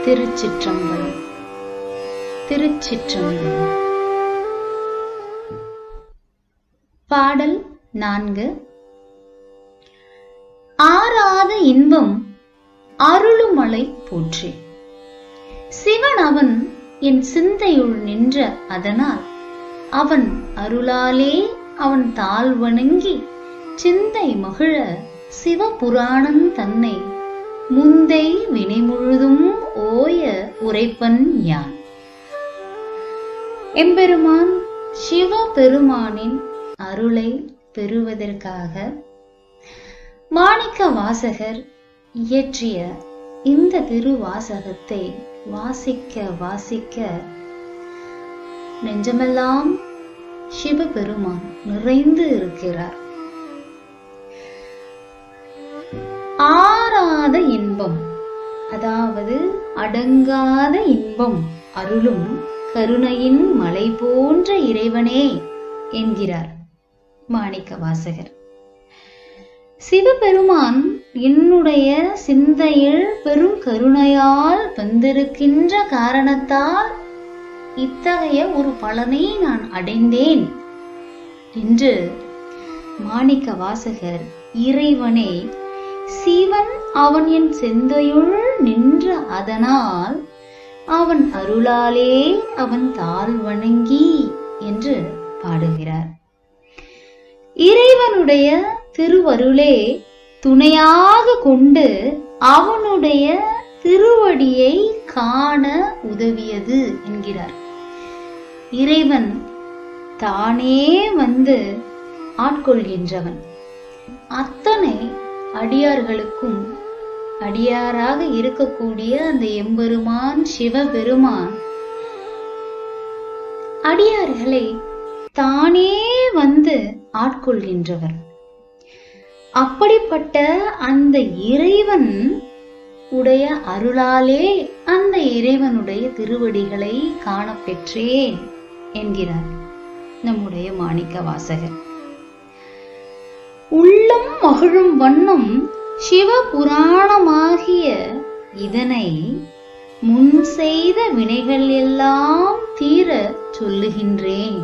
திருச்சிற்றம்பலம் திருச்சிற்றம்பலம் பாடல் நான்கு ஆறாத இன்பம் அருளுமலை போற்றி சிவன் அவன் என் சிந்தையுள் நின்ற அதனால் அவன் அருளாலே அவன் தாழ் வணங்கி சிந்தை மகிழ சிவபுராணம் தன்னை முந்தை வினை முழுதும் ஓய உரைப்பன் யான் எம்பெருமான் சிவபெருமானின் அருளை பெறுவதற்காக மாணிக்க வாசகர் இயற்றிய இந்த திருவாசகத்தை வாசிக்க வாசிக்க நெஞ்சமெல்லாம் சிவபெருமான் நிறைந்து இருக்கிறார் ஆறாத இன்பம் அதாவது அடங்காத இன்பம் அருளும் கருணையின் மலை போன்ற இறைவனே என்கிறார் மாணிக்க வாசகர் சிவபெருமான் என்னுடைய சிந்தையில் பெரும் கருணையால் வந்திருக்கின்ற காரணத்தால் இத்தகைய ஒரு பலனை நான் அடைந்தேன் என்று மாணிக்க வாசகர் இறைவனை சிவன் அவன் என் சிந்தையுள் நின்ற அதனால் அவன் அருளாலே அவன் தாழ் வணங்கி என்று பாடுகிறார் இறைவனுடைய திருவருளே துணையாக கொண்டு அவனுடைய திருவடியை காண உதவியது என்கிறார் இறைவன் தானே வந்து ஆட்கொள்கின்றவன் அத்தனை அடியார்களுக்கும் அடியாராக இருக்கக்கூடிய அந்த எம்பெருமான் சிவபெருமான் அடியார்களை தானே வந்து ஆட்கொள்கின்றவர் அப்படிப்பட்ட அந்த இறைவன் உடைய அருளாலே அந்த இறைவனுடைய திருவடிகளை காணப்பெற்றேன் என்கிறார் நம்முடைய மாணிக்க வாசகர் உள்ளம் மகிழும் வண்ணம் சிவபுராணமாகிய இதனை முன் செய்த வினைகள் எல்லாம் தீர சொல்லுகின்றேன்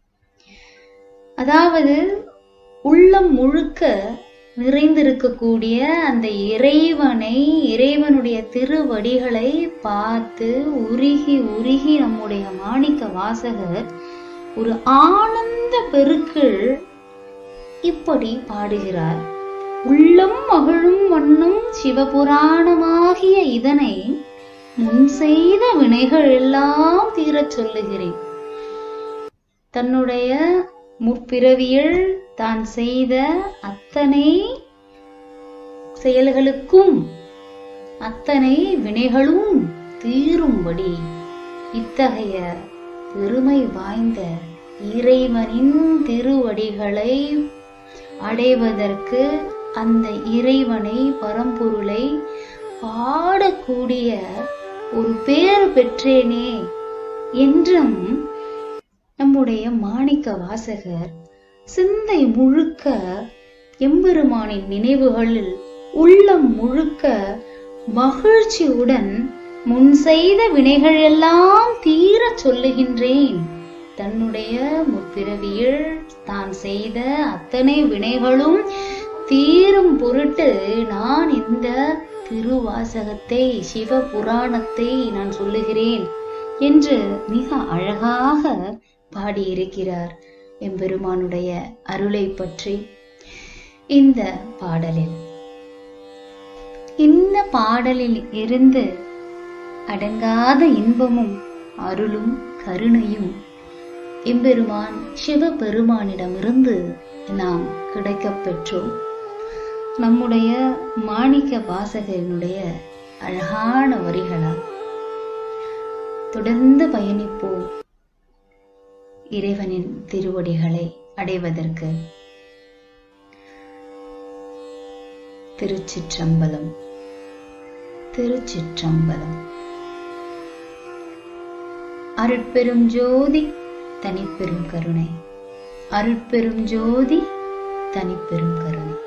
அதாவது உள்ளம் முழுக்க நிறைந்திருக்கக்கூடிய அந்த இறைவனை இறைவனுடைய திருவடிகளை பார்த்து உருகி உருகி நம்முடைய மாணிக்க வாசகர் ஒரு ஆனந்த பெருக்கில் இப்படி பாடுகிறார் உள்ளம் மகிழும் வண்ணம் சிவபுராணமாகிய இதனை முன் செய்த வினைகள் எல்லாம் தீரச் சொல்லுகிறேன் தன்னுடைய முற்பிறவியில் தான் செய்த அத்தனை செயல்களுக்கும் அத்தனை வினைகளும் தீரும்படி இத்தகைய பெருமை வாய்ந்த இறைவனின் திருவடிகளை அடைவதற்கு அந்த இறைவனை பரம்பொருளை பாடக்கூடிய ஒரு பேர் பெற்றேனே என்றும் நம்முடைய மாணிக்க வாசகர் சிந்தை முழுக்க எம்பெருமானின் நினைவுகளில் உள்ளம் முழுக்க மகிழ்ச்சியுடன் முன் செய்த வினைகள் எல்லாம் தீர சொல்லுகின்றேன் தன்னுடைய முற்பிறவியில் தான் செய்த அத்தனை வினைகளும் தீரும் பொருட்டு நான் இந்த திருவாசகத்தை சிவ புராணத்தை நான் சொல்லுகிறேன் என்று மிக அழகாக பாடியிருக்கிறார் எம்பெருமானுடைய அருளை பற்றி இந்த பாடலில் இந்த பாடலில் இருந்து அடங்காத இன்பமும் அருளும் கருணையும் எம்பெருமான் சிவபெருமானிடமிருந்து நாம் கிடைக்கப் பெற்றோம் நம்முடைய மாணிக்க வாசகனுடைய அழகான வரிகளால் தொடர்ந்து பயணிப்போம் இறைவனின் திருவடிகளை அடைவதற்கு திருச்சிற்றம்பலம் திருச்சிற்றம்பலம் அருட்பெரும் ஜோதி தனிப்பெரும் கருணை அருட்பெரும் ஜோதி தனிப்பெரும் கருணை